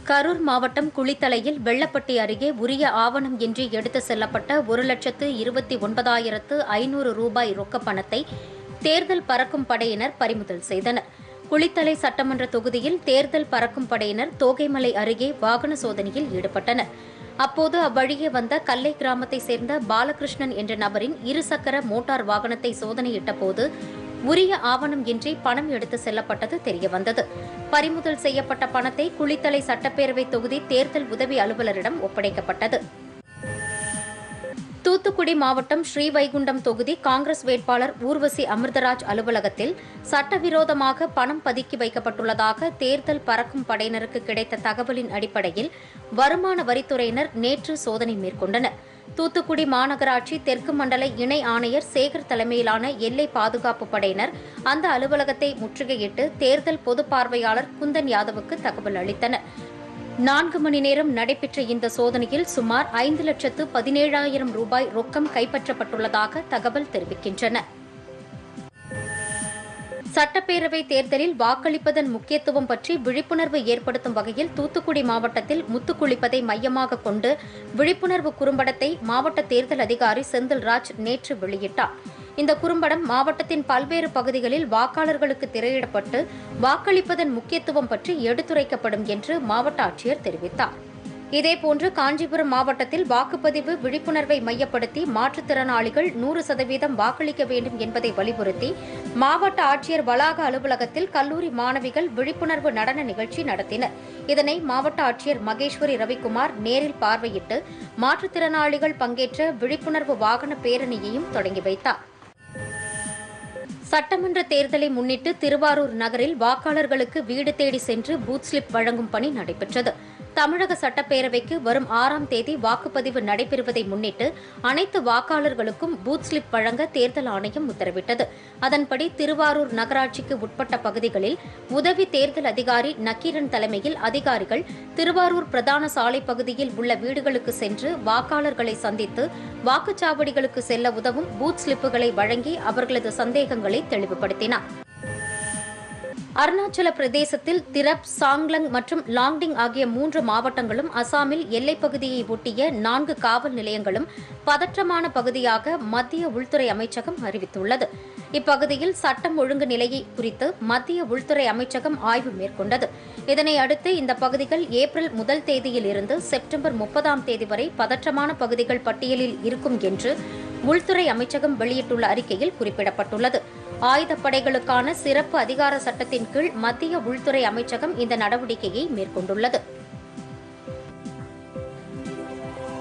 கரூர் மாவட்டம் குளித்தலையில் வெள்ளப்பட்டி அருகே உரிய ஆவணம் இன்றி எடுத்து செல்லப்பட்ட ஒரு லட்சத்து இருபத்தி ஒன்பதாயிரத்து ஐநூறு ரூபாய் ரொக்கப் பணத்தை தேர்தல் பறக்கும் படையினர் பறிமுதல் செய்தனர் குளித்தலை சட்டமன்ற தொகுதியில் தேர்தல் பறக்கும் படையினர் தோகைமலை அருகே வாகன சோதனையில் ஈடுபட்டனர் அப்போது அவ்வழியே வந்த கல்லை கிராமத்தை சேர்ந்த பாலகிருஷ்ணன் என்ற நபரின் இருசக்கர மோட்டார் வாகனத்தை சோதனையிட்ட போது உரிய ஆவணம் இன்றி பணம் எடுத்து செல்லப்பட்டது தெரியவந்தது பறிமுதல் செய்யப்பட்ட பணத்தை குளித்தலை சட்டப்பேரவை தொகுதி தேர்தல் உதவி அலுவலரிடம் ஒப்படைக்கப்பட்டது தூத்துக்குடி மாவட்டம் ஸ்ரீவைகுண்டம் தொகுதி காங்கிரஸ் வேட்பாளர் ஊர்வசி அமிர்தராஜ் அலுவலகத்தில் சட்டவிரோதமாக பணம் பதுக்கி வைக்கப்பட்டுள்ளதாக தேர்தல் பறக்கும் படையினருக்கு கிடைத்த தகவலின் அடிப்படையில் வருமான வரித்துறையினர் நேற்று சோதனை மேற்கொண்டனர் தூத்துக்குடி மாநகராட்சி தெற்கு மண்டல இணை ஆணையர் சேகர் தலைமையிலான எல்லை பாதுகாப்பு படையினர் அந்த அலுவலகத்தை முற்றுகையிட்டு தேர்தல் பொது பார்வையாளர் குந்தன் யாதவுக்கு தகவல் அளித்தனர் நான்கு மணி நேரம் நடைபெற்ற இந்த சோதனையில் சுமார் ஐந்து லட்சத்து பதினேழாயிரம் ரூபாய் ரொக்கம் கைப்பற்றப்பட்டுள்ளதாக தகவல் தெரிவிக்கின்றன சட்டப்பேரவை தேர்தலில் வாக்களிப்பதன் முக்கியத்துவம் பற்றி விழிப்புணர்வு ஏற்படுத்தும் வகையில் தூத்துக்குடி மாவட்டத்தில் முத்துக்குளிப்பதை மையமாக கொண்டு விழிப்புணர்வு குறும்படத்தை மாவட்ட தேர்தல் அதிகாரி செந்தில்ராஜ் நேற்று வெளியிட்டார் இந்த குறும்படம் மாவட்டத்தின் பல்வேறு பகுதிகளில் வாக்காளர்களுக்கு திரையிடப்பட்டு வாக்களிப்பதன் முக்கியத்துவம் பற்றி எடுத்துரைக்கப்படும் என்று மாவட்ட ஆட்சியர் தெரிவித்தார் இதேபோன்று காஞ்சிபுரம் மாவட்டத்தில் வாக்குப்பதிவு விழிப்புணர்வை மையப்படுத்தி மாற்றுத்திறனாளிகள் நூறு சதவீதம் வாக்களிக்க வேண்டும் என்பதை வலியுறுத்தி மாவட்ட ஆட்சியர் வளாக அலுவலகத்தில் கல்லூரி மாணவிகள் விழிப்புணர்வு நடன நிகழ்ச்சி நடத்தினர் இதனை மாவட்ட ஆட்சியர் மகேஸ்வரி ரவிக்குமார் நேரில் பார்வையிட்டு மாற்றுத்திறனாளிகள் பங்கேற்ற விழிப்புணர்வு வாகன பேரணியையும் தொடங்கி வைத்தார் சட்டமன்ற தேர்தலை முன்னிட்டு திருவாரூர் நகரில் வாக்காளர்களுக்கு வீடு தேடி சென்று பூத் ஸ்லிப் வழங்கும் பணி நடைபெற்றது தமிழக சட்டப்பேரவைக்கு வரும் ஆறாம் தேதி வாக்குப்பதிவு நடைபெறுவதை முன்னிட்டு அனைத்து வாக்காளர்களுக்கும் பூத் ஸ்லிப் வழங்க தேர்தல் ஆணையம் உத்தரவிட்டது அதன்படி திருவாரூர் நகராட்சிக்கு உட்பட்ட பகுதிகளில் உதவி தேர்தல் அதிகாரி நக்கீரன் தலைமையில் அதிகாரிகள் திருவாரூர் பிரதான சாலை பகுதியில் உள்ள வீடுகளுக்கு சென்று வாக்காளர்களை சந்தித்து வாக்குச்சாவடிகளுக்கு செல்ல உதவும் பூத் ஸ்லிப்புகளை வழங்கி அவர்களது சந்தேகங்களை தெளிவுபடுத்தினார் அருணாச்சல பிரதேசத்தில் திரப் சாங்லங் மற்றும் லாங்டிங் ஆகிய மூன்று மாவட்டங்களும் அசாமில் எல்லைப் பகுதியை ஒட்டிய நான்கு காவல் நிலையங்களும் பதற்றமான பகுதியாக மத்திய உள்துறை அமைச்சகம் அறிவித்துள்ளது இப்பகுதியில் சட்டம் ஒழுங்கு நிலையை குறித்து மத்திய உள்துறை அமைச்சகம் ஆய்வு மேற்கொண்டது இதனை அடுத்து இந்த பகுதிகள் ஏப்ரல் முதல் தேதியில் இருந்து செப்டம்பர் முப்பதாம் தேதி வரை பதற்றமான பகுதிகள் பட்டியலில் இருக்கும் என்று உள்துறை அமைச்சகம் வெளியிட்டுள்ள அறிக்கையில் குறிப்பிடப்பட்டுள்ளது ஆயுதப்படைகளுக்கான சிறப்பு அதிகார சட்டத்தின் கீழ் மத்திய உள்துறை அமைச்சகம் இந்த நடவடிக்கையை மேற்கொண்டுள்ளது